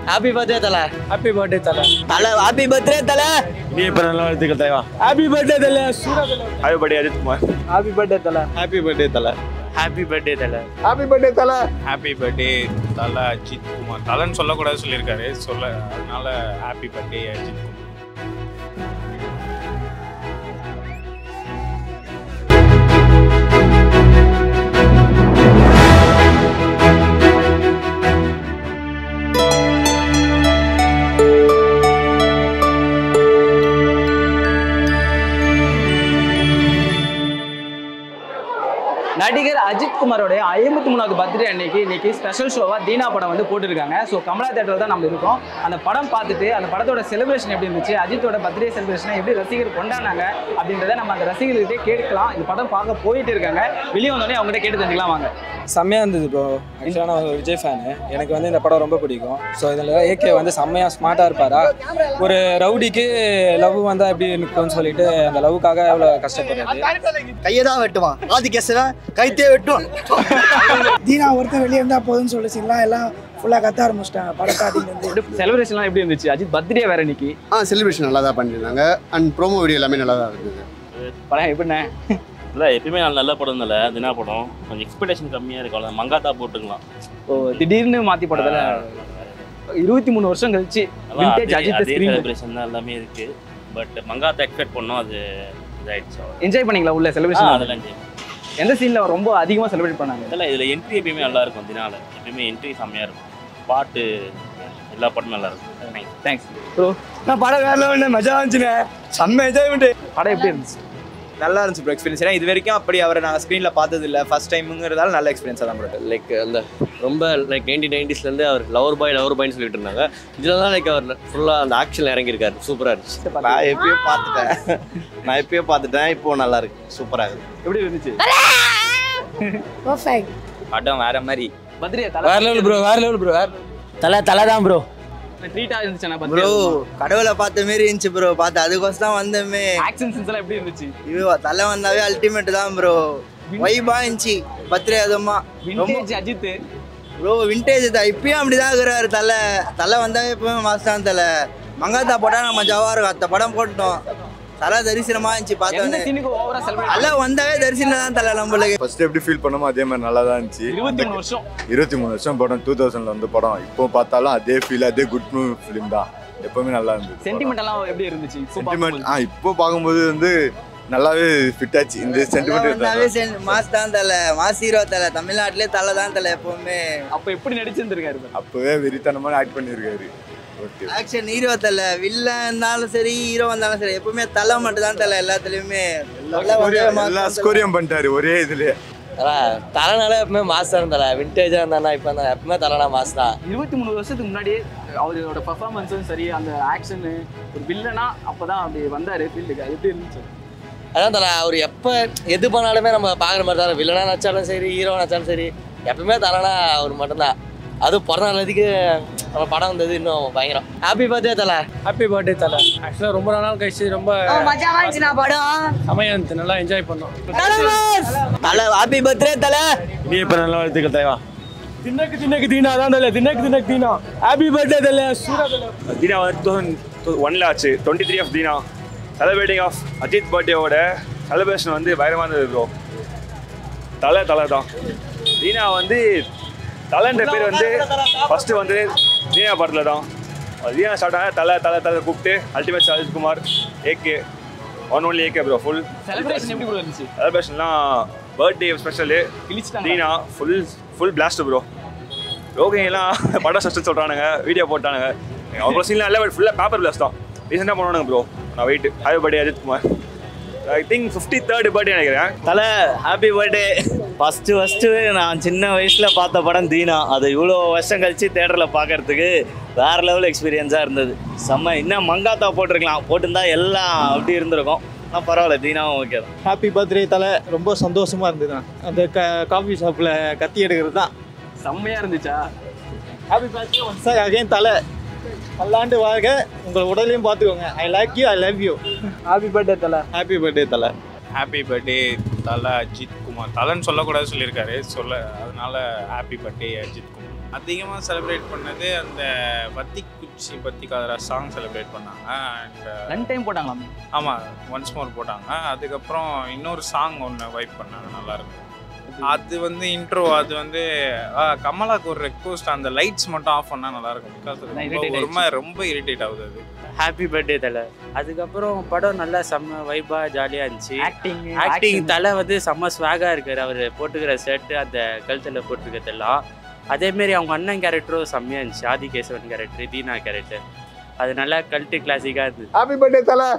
Happy birthday Thala happy birthday Thala Thala happy birthday தலை நீ இப்போ நல்ல வாழ்த்துக்கள் தலைவா ஹாப்பி பர்த்டே தலை சூரா Thala happy birthday Ajith Kumar happy birthday Thala happy birthday Thala happy birthday Thala happy birthday Thala happy birthday Thala Ajith Kumar தலைன்னு சொல்லக்கூடாது சொல்லியிருக்காரு சொல்ல அதனால ஹாப்பி பர்த்டே அஜித் குமார் நடிகர் அஜித் குமாரோடைய ஐம்பத்தி மூணாவது பர்த்டே அன்னைக்கு இன்னைக்கு ஸ்பெஷல் ஷோவா தீனா படம் வந்து போட்டிருக்காங்க ஸோ கமலா தேட்டரில் தான் நம்ம இருக்கோம் அந்த படம் பார்த்துட்டு அந்த படத்தோட செலிப்ரேஷன் எப்படி இருந்துச்சு அஜித்தோட பர்த்டே செலிப்ரேஷனை எப்படி ரசிகர் கொண்டாடினாங்க அப்படின்றத நம்ம அந்த ரசிகர்கிட்டே கேட்கலாம் இந்த படம் பார்க்க போயிட்டு இருக்காங்க வெளியே வந்தோடனே அவங்ககிட்ட கேட்டு தெரிஞ்சுக்கலாம் வாங்க செம்மையாக இருந்தது ப்ரோ ஆக்சுவலாக நான் ஒரு விஜய் ஃபேனு எனக்கு வந்து இந்த படம் ரொம்ப பிடிக்கும் ஸோ இதில் ஏகே வந்து செம்மையாக ஸ்மார்ட்டாக இருப்பாரா ஒரு ரவுடிக்கு லவ் வந்தால் எப்படி நிற்கும்னு சொல்லிட்டு அந்த லவ்வுக்காக எவ்வளோ கஷ்டப்படுறது கையை தான் வெட்டுவான் ஆதி கேசவ கைத்தே வெட்டுவான் தீனா ஒருத்தன் வெளியே இருந்தால் போதும்னு சொல்லிச்சிங்களா எல்லாம் ஃபுல்லாக கத்த ஆரம்பிச்சிட்டாங்க படம் ஸ்டார்டிங்லேருந்து செலிப்ரேஷன்லாம் எப்படி இருந்துச்சு அஜித் பர்த்டே வேற இன்னைக்கு ஆ செலிப்ரேஷன் நல்லா தான் பண்ணியிருந்தாங்க அண்ட் ப்ரோமோ வீடியோ எல்லாமே நல்லா தான் இருந்தது படம் எப்படிண்ணே இல்லை எப்பயுமே நல்ல நல்ல படம் இல்லை தினா படம் கொஞ்சம் எக்ஸ்பெக்டேஷன் கம்மியாக இருக்கும் அவ்வளோ மங்காத்தா போட்டுக்கலாம் ஓ திடீர்னு மாற்றி போட்டதில் இருபத்தி மூணு வருஷம் கழிச்சு அதான் விண்டேஜ் அதே அஜித் அதே ஸ்க்ரீன் செலிப்ரேஷன் தான் எல்லாமே இருக்கு பட் மங்காத்தா எக்ஸ்பெக்ட் பண்ணோம் அது இதாயிடுச்சு என்ஜாய் பண்ணீங்களா உள்ள ஆ, செலிப்ரேஷன் அதெல்லாம் enjoy பண்ணேன். எந்த சீன்ல ரொம்ப அதிகமா செலிப்ரேட் பண்ணாங்க இல்ல இதுல என்ட்ரி எப்பயுமே நல்லா இருக்கும் தினால எப்பயுமே என்ட்ரி செம்மையா இருக்கும் பாட்டு எல்லா பாட்டும் நல்லா இருக்கும் Nice. தேங்க்ஸ் ப்ரோ நான் படம் வேற லெவலில் மஜா இருந்துச்சுண்ணே செம்ம என்ஜாய்மெண்ட்டு படம் எப்படி இருந்துச்சு நல்லா இருந்துச்சு ப்ரோ எக்ஸ்பீரியன்ஸ் ஏன்னா இது வரைக்கும் அப்படி அவரை நாங்கள் ஸ்க்ரீனில் பார்த்தது இல்லை ஃபர்ஸ்ட் டைமுங்கிறதால நல்ல எக்ஸ்பீரியன்ஸாக தான் ப்ரோ லைக் அந்த ரொம்ப லைக் நைன்டீன் நைன்டிஸ்லேருந்து அவர் லவர் பாய் லவர் பாய்னு சொல்லிட்டு இருந்தாங்க இதில் தான் லைக் அவர் ஃபுல்லாக அந்த ஆக்ஷன் இறங்கியிருக்காரு சூப்பராக இருந்துச்சு நான் எப்பயோ பார்த்துட்டேன் நான் எப்பயோ பார்த்துட்டேன் இப்போ நல்லா இருக்கு சூப்பராக இருக்கு எப்படி இருந்துச்சு பர்ஃபெக்ட் படம் வேற மாதிரி பத்ரியா வேற தலை லெவல் ப்ரோ வேற லெவல் ப்ரோ வேற தலை தலை தான் ப்ரோ ட்ரீட்டா இருந்துச்சு ப்ரோ கடவுளை பார்த்த மாரி இருந்துச்சு ப்ரோ பார்த்து அதுக்கோசம் தான் வந்தோமே ஆக்ஷன் சீன்ஸ் எல்லாம் எப்படி இருந்துச்சு இது தலை வந்தாவே அல்டிமேட் தான் ப்ரோ வைபா இருந்துச்சு பர்த்டே அதுமா ரொம்ப விண்டேஜ் அஜித் ப்ரோ விண்டேஜ் தான் இப்பயும் அப்படிதான் இருக்கிறாரு தலை தலை வந்தாவே எப்பவுமே மாஸ் தான் தலை மங்காத்தா போட்டா நம்ம ஜவா இருக்கும் அத்த படம் போட்டோம் தலை தரிசனமா இருந்துச்சு எந்த பார்த்தோன்னே சீனுக்கு ஓவரா செலிப்ரேட் தலை வந்தாவே தரிசனம் தான் தலை நம்மளுக்கு ஃபர்ஸ்ட் எப்படி ஃபீல் பண்ணோமோ அதே மாதிரி நல்லா தான் இருந்துச்சு இருபத்தி மூணு வருஷம் இருபத்தி மூணு வருஷம் படம் டூ தௌசண்ட்ல வந்து படம் இப்போ பார்த்தாலும் அதே ஃபீல் அதே குட் ஃபிலிம் தான் எப்பவுமே நல்லா இருந்தது சென்டிமெண்ட் எல்லாம் எப்படி இருந்துச்சு இப்போ சென்டிமெண்ட் ஆ இப்போ பார்க்கும்போது வந்து நல்லாவே ஃபிட் ஆச்சு இந்த தலை சென்டிமெண்ட் வந்தாவே சென்- மாஸ் தான் தலை மாஸ் ஹீரோ தலை தமிழ்நாட்டிலே தலை தான் தலை எப்பவுமே அப்ப எப்படி நடிச்சிருந்திருக்காரு இவர்? அப்பவே வெறித்தனமான ஆக்ட் பண்ணியிருக்காரு okay action hero Thala villain இருந்தாலும் சரி ஹீரோ வந்தாலும் சரி எப்பவுமே தலை மட்டும் தான் தலை எல்லாத்துலயுமே தலை வந்தாவே mass எல்லா தான் தலை. ஸ்கோரியம் பண்ணிட்டாரு ஒரே இதுலயே தலை தலைனால எப்பவுமே மாஸ் தான் தலை விண்டேஜாக இருந்தானா இப்போ தான் எப்பவுமே தலைனா மாஸ் தான் இருபத்தி மூணு வருஷத்துக்கு முன்னாடியே அவரோட பர்ஃபார்மன்ஸும் சரி அந்த ஆக்ஷனு ஒரு வில்லனா அப்பதான் அப்படி வந்தாரு ஃபீல்டுக்கு அது எப்படி இருந்துச்சு அதான் தலை அவர் எப்போ எது பண்ணாலுமே நம்ம பார்க்குற மாதிரி தான் வில்லனா நடிச்சாலும் சரி ஹீரோ நடிச்சாலும் சரி எப்பவுமே தலைனா அவர் மட்டும்தான் அதுவும் பிறந்த நாளதுக்கு நம்ம படம் வந்தது இன்னும் பயங்கரம் happy birthday Thala happy birthday Thala ஆக்சுவலாக ரொம்ப நாள் கழிச்சு ரொம்ப மஜாவா இருந்துச்சு படம் செமையாக இருந்துச்சு நல்லா என்ஜாய் பண்ணோம் தலை ஹாப்பி பர்த்டே தலை நீ இப்போ நல்ல வாழ்த்துக்கள் தலைவா தின்னக்கு தின்னக்கு தீனா தான் தலை தின்னக்கு தின்னக்கு தீனா ஹாப்பி பர்த்டே தலை சூரா தலை தீனா வந்து டூ தௌசண்ட் ஒன்ல ஆச்சு twenty three of Dheena celebrating of Ajith பர்த்டேவோட செலிப்ரேஷன் வந்து பயங்கரமாக இருந்தது ப்ரோ தலை தலை தான் தீனா வந்து தலைன்ற பேர் வந்து ஃபர்ஸ்ட் வந்து தீனா படத்தில் தான் தீனா ஸ்டார்ட் ஆக தலை தலை தலை கூப்பிட்டு ultimate Sarathkumar AK one only AK bro full celebration எப்படி ப்ரோ இருந்துச்சு செலிப்ரேஷன்லாம் பர்த்டே ஸ்பெஷலு கிழிச்சிட்டாங்க Dheena full full blast bro ரோகிங்கெல்லாம் படம் சஸ்டன் சொல்கிறானுங்க வீடியோ போட்டானுங்க அவ்வளோ சீன்லாம் இல்லை பட் ஃபுல்லாக பேப்பர் பிளாஸ்ட் தான் ரீசெண்டாக பண்ணுவானுங்க ப்ரோ நான் wait happy birthday Ajith Kumar I think fifty third birthday நினைக்கிறேன் Thala happy birthday first first நான் சின்ன வயசில் பார்த்த படம் தீனா அது இவ்வளோ வருஷம் கழிச்சு தேட்டரில் பார்க்கறதுக்கு வேறு லெவல் எக்ஸ்பீரியன்ஸாக இருந்தது செம்ம இன்னும் மங்காத்தா போட்டிருக்கலாம் போட்டிருந்தா எல்லாம் அப்படி இருந்திருக்கும் ஆனால் பரவாயில்ல தீனாவும் ஓகே தான் ஹாப்பி பர்த்டே தலை ரொம்ப சந்தோஷமா இருந்தது அந்த க காஃபி ஷாப்பில் கத்தி எடுக்கிறது தான் செம்மையா இருந்துச்சா ஹாப்பி பர்த்டே ஒன்ஸ் அகைன் தலை பல்லாண்டு வாழ்க உங்கள் உடலையும் பார்த்துக்கோங்க I like you I love you happy birthday Thala happy birthday Thala happy birthday Thala Ajith Kumar தலைன்னு சொல்லக்கூடாது சொல்லியிருக்காரு சொல்ல அதனால ஹாப்பி பர்த்டே அஜித் குமார் அதிகமாக செலிப்ரேட் பண்ணது அந்த பத்தி குச்சி பத்தி காதரா சாங் செலிப்ரேட் பண்ணாங்க அண்ட் ரெண்டு டைம் போட்டாங்களாமே ஆமாம் ஒன்ஸ் மோர் போட்டாங்க அதுக்கப்புறம் இன்னொரு சாங் ஒன்று வைப் பண்ணாங்க நல்லா இருக்கும் அது வந்து இன்ட்ரோ அது வந்து ஆ, கமலாக்கு ஒரு ரெக்வஸ்ட் அந்த லைட்ஸ் மட்டும் ஆஃப் பண்ணால் நல்லா இருக்கும் நான் irritate பிகாஸ் ஒரு மாதிரி ரொம்ப இரிட்டேட் ஆகுது அது ஹாப்பி பர்த்டே தலை அதுக்கப்புறம் படம் நல்லா செம்ம வைபாக ஜாலியாக இருந்துச்சு ஆக்டிங் ஆக்டிங் தலை வந்து செம்ம ஸ்வாகாக இருக்கார் அவர் போட்டுக்கிற ஷர்ட்டு அந்த கழுத்தில் போட்டிருக்கிறதெல்லாம் அதேமாரி அவங்க அண்ணன் கேரக்டரும் செம்மையாக இருந்துச்சு ஆதிகேசவன் கேரக்டர் தீனா கேரக்டர் அது நல்லா கல்ட்டு கிளாசிக்காக இருந்துச்சு ஹாப்பி பர்த்டே தல